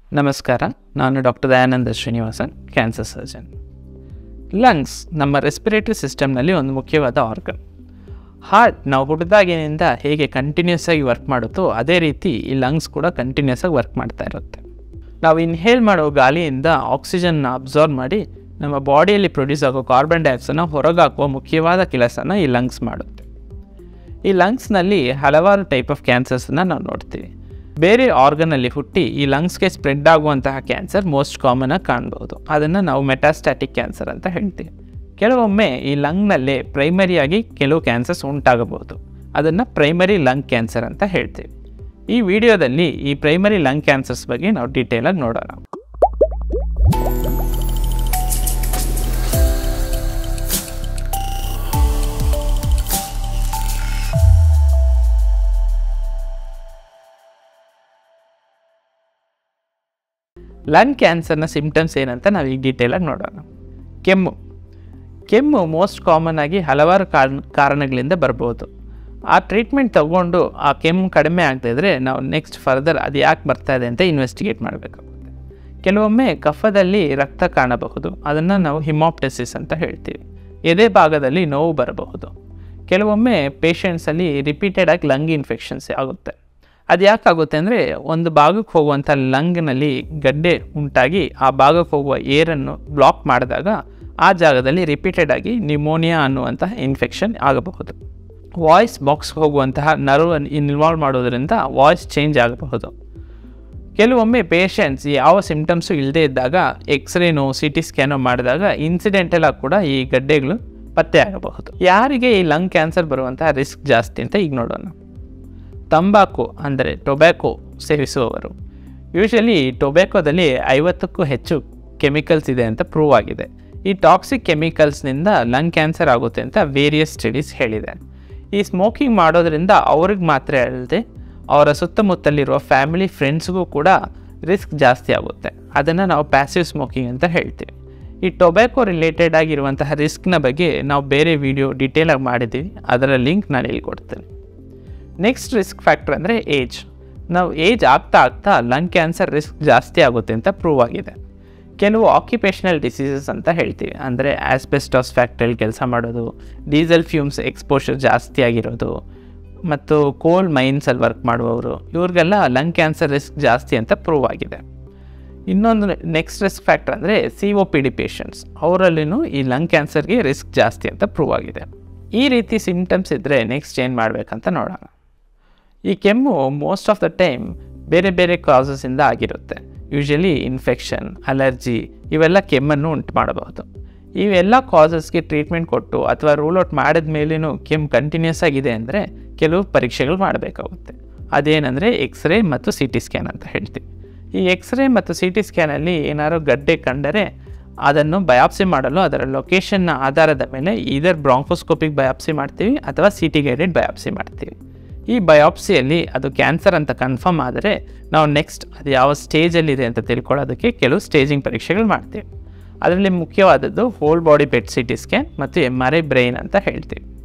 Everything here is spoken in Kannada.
ನಮಸ್ಕಾರ ನಾನು doctor Dayananda Srinivasan cancer surgeon lungs ನಮ್ಮ ರೆಸ್ಪಿರೇಟರಿ ಸಿಸ್ಟಮ್ನಲ್ಲಿ ಒಂದು ಮುಖ್ಯವಾದ ಆರ್ಗನ್ ಹಾರ್ಟ್ ನಾವು ಹುಟ್ಟಿದಾಗಿನಿಂದ ಹೇಗೆ ಕಂಟಿನ್ಯೂಸ್ ಆಗಿ ವರ್ಕ್ ಮಾಡುತ್ತೋ ಅದೇ ರೀತಿ ಈ ಲಂಗ್ಸ್ ಕೂಡ ಕಂಟಿನ್ಯೂಸ್ ಆಗಿ ವರ್ಕ್ ಮಾಡ್ತಾ ಇರುತ್ತೆ ನಾವು ಇನ್ಹೇಲ್ ಮಾಡೋ ಗಾಳಿಯಿಂದ ಆಕ್ಸಿಜನ್ನ ಅಬ್ಸಾರ್ವ್ ಮಾಡಿ ನಮ್ಮ ಬಾಡಿಯಲ್ಲಿ ಪ್ರೊಡ್ಯೂಸ್ ಆಗೋ ಕಾರ್ಬನ್ ಡೈಆಕ್ಸೈಡ್ನ ಹೊರಗಾಕುವ ಮುಖ್ಯವಾದ ಕೆಲಸನ ಈ ಲಂಗ್ಸ್ ಮಾಡುತ್ತೆ ಈ ಲಂಗ್ಸ್ನಲ್ಲಿ ಹಲವಾರು ಟೈಪ್ ಆಫ್ ಕ್ಯಾನ್ಸರ್ಸನ್ನು ನಾವು ನೋಡ್ತೀವಿ ಬೇರೆ ಆರ್ಗನಲ್ಲಿ ಹುಟ್ಟಿ ಈ ಲಂಗ್ಸ್ಗೆ ಸ್ಪ್ರೆಡ್ ಆಗುವಂತಹ ಕ್ಯಾನ್ಸರ್ ಮೋಸ್ಟ್ ಕಾಮನ್ ಆಗಿ ಕಾಣ್ಬೋದು ಅದನ್ನು ನಾವು ಮೆಟಾಸ್ಟ್ಯಾಟಿಕ್ ಕ್ಯಾನ್ಸರ್ ಅಂತ ಹೇಳ್ತೀವಿ ಕೆಲವೊಮ್ಮೆ ಈ ಲಂಗ್ನಲ್ಲೇ ಪ್ರೈಮರಿಯಾಗಿ ಕೆಲವು ಕ್ಯಾನ್ಸರ್ಸ್ ಉಂಟಾಗಬಹುದು ಅದನ್ನು ಪ್ರೈಮರಿ ಲಂಗ್ ಕ್ಯಾನ್ಸರ್ ಅಂತ ಹೇಳ್ತೀವಿ ಈ ವಿಡಿಯೋದಲ್ಲಿ ಈ ಪ್ರೈಮರಿ ಲಂಗ್ ಕ್ಯಾನ್ಸರ್ಸ್ ಬಗ್ಗೆ ನಾವು ಡೀಟೇಲಾಗಿ ನೋಡೋಣ ಲಂಗ್ ಕ್ಯಾನ್ಸರ್ನ ಸಿಮ್ಟಮ್ಸ್ ಏನಂತ ನಾವು ಈಗ ಡೀಟೇಲಾಗಿ ನೋಡೋಣ ಕೆಮ್ಮು ಕೆಮ್ಮು ಮೋಸ್ಟ್ ಕಾಮನ್ ಆಗಿ ಹಲವಾರು ಕಾರಣ ಕಾರಣಗಳಿಂದ ಬರ್ಬೋದು ಆ ಟ್ರೀಟ್ಮೆಂಟ್ ತಗೊಂಡು ಆ ಕೆಮ್ಮು ಕಡಿಮೆ ಆಗದಿದ್ರೆ ನಾವು ನೆಕ್ಸ್ಟ್ ಫರ್ದರ್ ಅದು ಯಾಕೆ ಬರ್ತಾ ಇದೆ ಅಂತ ಇನ್ವೆಸ್ಟಿಗೇಟ್ ಮಾಡಬೇಕಾಗುತ್ತೆ ಕೆಲವೊಮ್ಮೆ ಕಫದಲ್ಲಿ ರಕ್ತ ಕಾಣಬಹುದು ಅದನ್ನು ನಾವು ಹಿಮಾಪ್ಟೆಸಿಸ್ ಅಂತ ಹೇಳ್ತೀವಿ ಎದೆ ಭಾಗದಲ್ಲಿ ನೋವು ಬರಬಹುದು ಕೆಲವೊಮ್ಮೆ ಪೇಷಂಟ್ಸಲ್ಲಿ ರಿಪೀಟೆಡ್ ಆಗಿ ಲಂಗ್ ಇನ್ಫೆಕ್ಷನ್ಸ್ ಆಗುತ್ತೆ ಅದು ಯಾಕಾಗುತ್ತೆ ಅಂದರೆ ಒಂದು ಭಾಗಕ್ಕೆ ಹೋಗುವಂಥ ಲಂಗ್ನಲ್ಲಿ ಗಡ್ಡೆ ಉಂಟಾಗಿ ಆ ಭಾಗಕ್ಕೆ ಹೋಗುವ ಏರನ್ನು ಬ್ಲಾಕ್ ಮಾಡಿದಾಗ ಆ ಜಾಗದಲ್ಲಿ ರಿಪೀಟೆಡ್ ಆಗಿ ನ್ಯೂಮೋನಿಯಾ ಅನ್ನುವಂತಹ ಇನ್ಫೆಕ್ಷನ್ ಆಗಬಹುದು ವಾಯ್ಸ್ ಬಾಕ್ಸ್ ಹೋಗುವಂತಹ ನರ್ವ್ ಇನ್ವಾಲ್ವ್ ಮಾಡೋದ್ರಿಂದ ವಾಯ್ಸ್ ಚೇಂಜ್ ಆಗಬಹುದು ಕೆಲವೊಮ್ಮೆ ಪೇಷಂಟ್ಸ್ ಯಾವ ಸಿಮ್ಟಮ್ಸು ಇಲ್ಲದೇ ಇದ್ದಾಗ ಎಕ್ಸ್ರೇನೋ ಸಿ ಟಿ ಸ್ಕ್ಯಾನೋ ಮಾಡಿದಾಗ ಇನ್ಸಿಡೆಂಟಲ್ ಆಗಿ ಕೂಡ ಈ ಗಡ್ಡೆಗಳು ಪತ್ತೆ ಆಗಬಹುದು ಯಾರಿಗೆ ಈ ಲಂಗ್ ಕ್ಯಾನ್ಸರ್ ಬರುವಂತಹ ರಿಸ್ಕ್ ಜಾಸ್ತಿ ಅಂತ ಈಗ ನೋಡೋಣ ತಂಬಾಕು ಅಂದರೆ ಟೊಬ್ಯಾಕೊ ಸೇವಿಸುವವರು ಯೂಶಲಿ ಟೊಬ್ಯಾಕೋದಲ್ಲಿ ಐವತ್ತಕ್ಕೂ ಹೆಚ್ಚು ಕೆಮಿಕಲ್ಸ್ ಇದೆ ಅಂತ ಪ್ರೂವ್ ಆಗಿದೆ ಈ ಟಾಕ್ಸಿಕ್ ಕೆಮಿಕಲ್ಸ್ನಿಂದ ಲಂಗ್ ಕ್ಯಾನ್ಸರ್ ಆಗುತ್ತೆ ಅಂತ ವೇರಿಯಸ್ ಸ್ಟಡೀಸ್ ಹೇಳಿದೆ ಈ ಸ್ಮೋಕಿಂಗ್ ಮಾಡೋದ್ರಿಂದ ಅವ್ರಿಗೆ ಮಾತ್ರ ಅಲ್ಲದೆ ಅವರ ಸುತ್ತಮುತ್ತಲಿರುವ ಫ್ಯಾಮಿಲಿ ಫ್ರೆಂಡ್ಸ್ಗೂ ಕೂಡ ರಿಸ್ಕ್ ಜಾಸ್ತಿ ಆಗುತ್ತೆ ಅದನ್ನು ನಾವು ಪ್ಯಾಸಿವ್ ಸ್ಮೋಕಿಂಗ್ ಅಂತ ಹೇಳ್ತೀವಿ ಈ ಟೊಬ್ಯಾಕೊ ರಿಲೇಟೆಡ್ ಆಗಿರುವಂತಹ ರಿಸ್ಕ್ನ ಬಗ್ಗೆ ನಾವು ಬೇರೆ ವಿಡಿಯೋ ಡೀಟೇಲಾಗಿ ಮಾಡಿದ್ದೀವಿ ಅದರ ಲಿಂಕ್ ನಾನು ಇಲ್ಲಿ ಕೊಡ್ತೇನೆ ನೆಕ್ಸ್ಟ್ ರಿಸ್ಕ್ ಫ್ಯಾಕ್ಟರ್ ಅಂದರೆ ಏಜ್ ನಾವು ಏಜ್ ಆಗ್ತಾ ಆಗ್ತಾ ಲಂಗ್ ಕ್ಯಾನ್ಸರ್ ರಿಸ್ಕ್ ಜಾಸ್ತಿ ಆಗುತ್ತೆ ಅಂತ ಪ್ರೂವ್ ಆಗಿದೆ ಕೆಲವು ಆಕ್ಯುಪೇಷನಲ್ ಡಿಸೀಸಸ್ ಅಂತ ಹೇಳ್ತೀವಿ ಅಂದರೆ ಆಸ್ಬೆಸ್ಟಾಸ್ ಫ್ಯಾಕ್ಟ್ರಿಯಲ್ಲಿ ಕೆಲಸ ಮಾಡೋದು ಡೀಸೆಲ್ ಫ್ಯೂಮ್ಸ್ ಎಕ್ಸ್ಪೋಷರ್ ಜಾಸ್ತಿ ಆಗಿರೋದು ಮತ್ತು ಕೋಲ್ ಮೈನ್ಸಲ್ಲಿ ವರ್ಕ್ ಮಾಡುವವರು ಇವ್ರಿಗೆಲ್ಲ ಲಂಗ್ ಕ್ಯಾನ್ಸರ್ ರಿಸ್ಕ್ ಜಾಸ್ತಿ ಅಂತ ಪ್ರೂವ್ ಆಗಿದೆ ಇನ್ನೊಂದು ನೆಕ್ಸ್ಟ್ ರಿಸ್ಕ್ ಫ್ಯಾಕ್ಟರ್ ಅಂದರೆ C O P D patients ಅವರಲ್ಲಿನೂ ಈ ಲಂಗ್ ಕ್ಯಾನ್ಸರ್ಗೆ ರಿಸ್ಕ್ ಜಾಸ್ತಿ ಅಂತ ಪ್ರೂವ್ ಆಗಿದೆ ಈ ರೀತಿ ಸಿಮ್ಟಮ್ಸ್ ಇದ್ದರೆ ನೆಕ್ಸ್ಟ್ ಏನು ಮಾಡಬೇಕಂತ ನೋಡೋಣ ಈ ಕೆಮ್ಮು ಮೋಸ್ಟ್ ಆಫ್ ದ ಟೈಮ್ ಬೇರೆ ಬೇರೆ ಕಾಸಸ್ಸಿಂದ ಆಗಿರುತ್ತೆ ಯೂಶಲಿ ಇನ್ಫೆಕ್ಷನ್ ಅಲರ್ಜಿ ಇವೆಲ್ಲ ಕೆಮ್ಮನ್ನು ಉಂಟು ಮಾಡಬಹುದು ಇವೆಲ್ಲ ಕಾಸಸ್ಗೆ ಟ್ರೀಟ್ಮೆಂಟ್ ಕೊಟ್ಟು ಅಥವಾ ರೂಲ್ ಔಟ್ ಮಾಡಿದ ಮೇಲೇನೂ ಕೆಮ್ಮು ಕಂಟಿನ್ಯೂಸ್ ಆಗಿದೆ ಅಂದರೆ ಕೆಲವು ಪರೀಕ್ಷೆಗಳು ಮಾಡಬೇಕಾಗುತ್ತೆ ಅದೇನೆಂದರೆ ಎಕ್ಸ್ರೇ ಮತ್ತು ಸಿ ಟಿ ಸ್ಕ್ಯಾನ್ ಅಂತ ಹೇಳ್ತೀವಿ ಈ ಎಕ್ಸ್ರೇ ಮತ್ತು ಸಿ ಟಿ ಸ್ಕ್ಯಾನಲ್ಲಿ ಏನಾದ್ರು ಗಡ್ಡೆ ಕಂಡರೆ ಅದನ್ನು ಬಯಾಪ್ಸಿ ಮಾಡಲು ಅದರ ಲೊಕೇಶನ್ನ ಆಧಾರದ ಮೇಲೆ ಇದರ್ ಬ್ರಾಂಕೋಸ್ಕೋಪಿಕ್ ಬಯಾಪ್ಸಿ ಮಾಡ್ತೀವಿ ಅಥವಾ ಸಿ ಟಿ ಗೈಡೆಡ್ ಬಯಾಪ್ಸಿ ಮಾಡ್ತೀವಿ ಈ ಬಯಾಪ್ಸಿಯಲ್ಲಿ ಅದು ಕ್ಯಾನ್ಸರ್ ಅಂತ ಕನ್ಫರ್ಮ್ ಆದರೆ ನಾವು ನೆಕ್ಸ್ಟ್ ಅದು ಯಾವ ಸ್ಟೇಜಲ್ಲಿದೆ ಅಂತ ತಿಳ್ಕೊಳ್ಳೋದಕ್ಕೆ ಕೆಲವು ಸ್ಟೇಜಿಂಗ್ ಪರೀಕ್ಷೆಗಳು ಮಾಡ್ತೀವಿ ಅದರಲ್ಲಿ ಮುಖ್ಯವಾದದ್ದು whole body PET C T scan ಮತ್ತು ಎಮ್ ಆರ್ ಐ ಬ್ರೈನ್ ಅಂತ ಹೇಳ್ತೀವಿ